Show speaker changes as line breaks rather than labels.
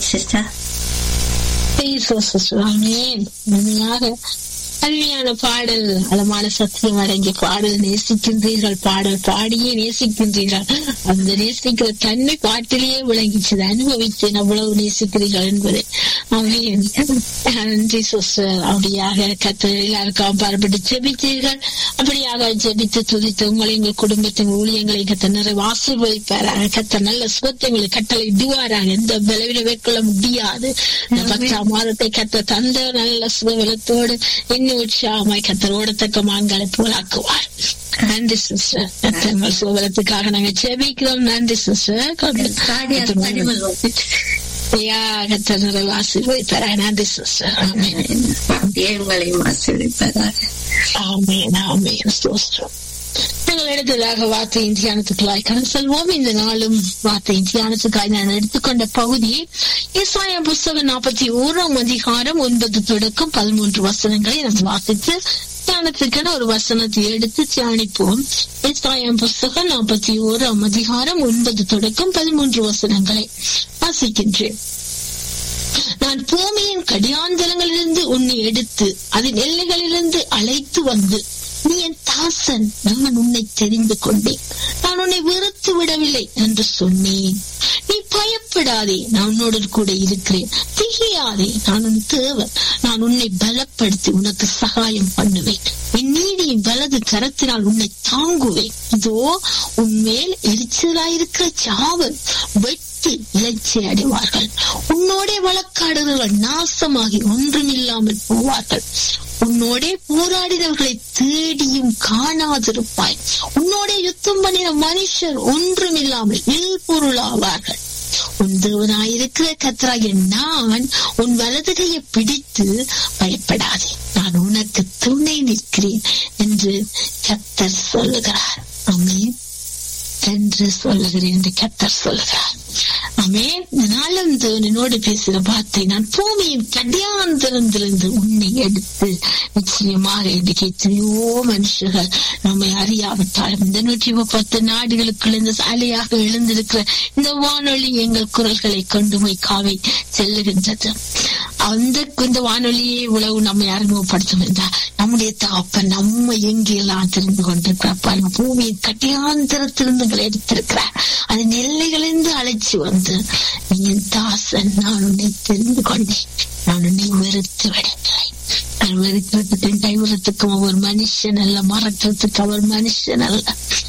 sister.
ஆமேன் உண்மையாக அருமையான பாடல் அளமான சத்தியம் அடங்கிய பாடல் நேசிக்கின்றீர்கள் பாடல் பாடியே நேசிக்கின்றீர்கள் அந்த நேசிக்கிற தன்மை பாட்டிலேயே விளங்கிச்சது அனுபவித்தேன் அவ்வளவு நேசிக்கிறீர்கள் என்பது ஆமேன் நன்றி சிஸ்டர் அப்படியாக கத்த எல்லாருக்கும் பாரப்பட்டு ஜெபித்தீர்கள் அப்படியாக ஜெபித்து துதித்து உங்களை எங்கள் குடும்பத்தின் ஊழியங்களை கத்த நிறைய ஆசீர்வதிப்பாராக கத்த நல்ல சுகத்தை உங்களுக்கு கட்டளை இடுவாராக எந்த விளைவில மேற்கொள்ள முடியாது இந்த பத்தாம் மாதத்தை கத்த தந்த நல்ல சுகவலத்தோடு இன்னும் உற்சாகமாய் கத்தர் ஓடத்தக்க மான்களை போலாக்குவார் நன்றி சிஸ்டர் கத்தங்கள் சுகவலத்துக்காக நாங்க ஜெபிக்கிறோம் நன்றி சிஸ்டர் ஐயா கத்தர் நிறைய ஆசீர்வதிப்பாராக நன்றி சிஸ்டர் ஆமேன்
உங்களையும் ஆசீர்வதிப்பதாக
ஆமேன் ஆமேன் ஸ்தோத்திரம் நாங்கள் எடுத்ததாக வார்த்தையின் தியானத்துக்குள்ளாய் கடந்து செல்வோம் இந்த நாளும் வார்த்தையின் தியானத்துக்காய் நான் எடுத்துக்கொண்ட பகுதி இசாய புஸ்தகம் நாற்பத்தி ஓராம் அதிகாரம் ஒன்பது தொடக்கம் பதிமூன்று வசனங்களை நாம் வாசித்து தியானத்துக்கான ஒரு வசனத்தை எடுத்து தியானிப்போம் இசாயம் புஸ்தகம் நாற்பத்தி ஓராம் அதிகாரம் ஒன்பது தொடக்கம் பதிமூன்று வசனங்களை வாசிக்கின்றேன் நான் பூமியின் கடியாந்தரங்களிலிருந்து உன்னை எடுத்து அதன் எல்லைகளிலிருந்து அழைத்து வந்து நீ என் தாசன் நான் உன்னை தெரிந்து கொண்டேன் நான் உன்னை வெறுத்து விடவில்லை என்று சொன்னேன் நீ பயப்படாதே நான் உன்னோடு கூட இருக்கிறேன் திகையாதே நான் உன் தேவன் நான் உன்னை பலப்படுத்தி உனக்கு சகாயம் பண்ணுவேன் என் நீதியின் வலது கரத்தினால் உன்னை தாங்குவேன் இதோ உன்மேல் எரிச்சலாயிருக்கிற சாவல் வெட்டி இலச்சி அடைவார்கள் உன்னோடே வழக்காடுகிறவர்கள் நாசமாகி ஒன்றுமில்லாமல் போவார்கள் உன்னோடே போராடினவர்களை தேடியும் காணாதிருப்பாய் உன்னோடே யுத்தம் பண்ணின மனுஷர் ஒன்றுமில்லாமல் இல்பொருளாவார்கள் உன் தேவனாயிருக்கிற கத்தராகிய நான் உன் வலது கையை பிடித்து பயப்படாதே நான் உனக்கு துணை நிற்கிறேன் என்று கத்தர் சொல்லுகிறார் அமேன் என்று சொல்லுகிறேன் என்று கத்தர் சொல்லுகிறார் அமே நாளும் தேவனோடு பேசுகிற வார்த்தை நான் பூமியின் கடியாந்திரந்திலிருந்து உன்னை எடுத்து நிச்சயமாக இன்றைக்கு எத்தனையோ மனுஷர்கள் நம்மை அறியாவிட்டாலும் இந்த நூற்றி முப்பத்து நாடுகளுக்குள் இந்த சாலையாக எழுந்திருக்கிற இந்த வானொலி எங்கள் குரல்களை கொண்டு போய் காவை செல்லுகின்றது அந்த இந்த வானொலியை உழவு நம்மை அறிமுகப்படுத்தும் என்றால் நம்முடைய தாப்பன் நம்ம எங்கெல்லாம் தெரிந்து கொண்டிருக்கிறார் பூமியின் கட்டியாந்திரத்திலிருந்து எங்களை எடுத்திருக்கிறார் அதன் எல்லைகளிலிருந்து அழைச்சி வந்து நீ என் தாசன் நான் உன்னை தெரிந்து கொண்டேன் நான் உன்னை வெறுத்து விடவில்லை வெறுக்கிறதுக்கும் கைவிடத்துக்கும் அவர் மனுஷன் அல்ல மறக்கிறதுக்கு அவர் மனுஷன் அல்ல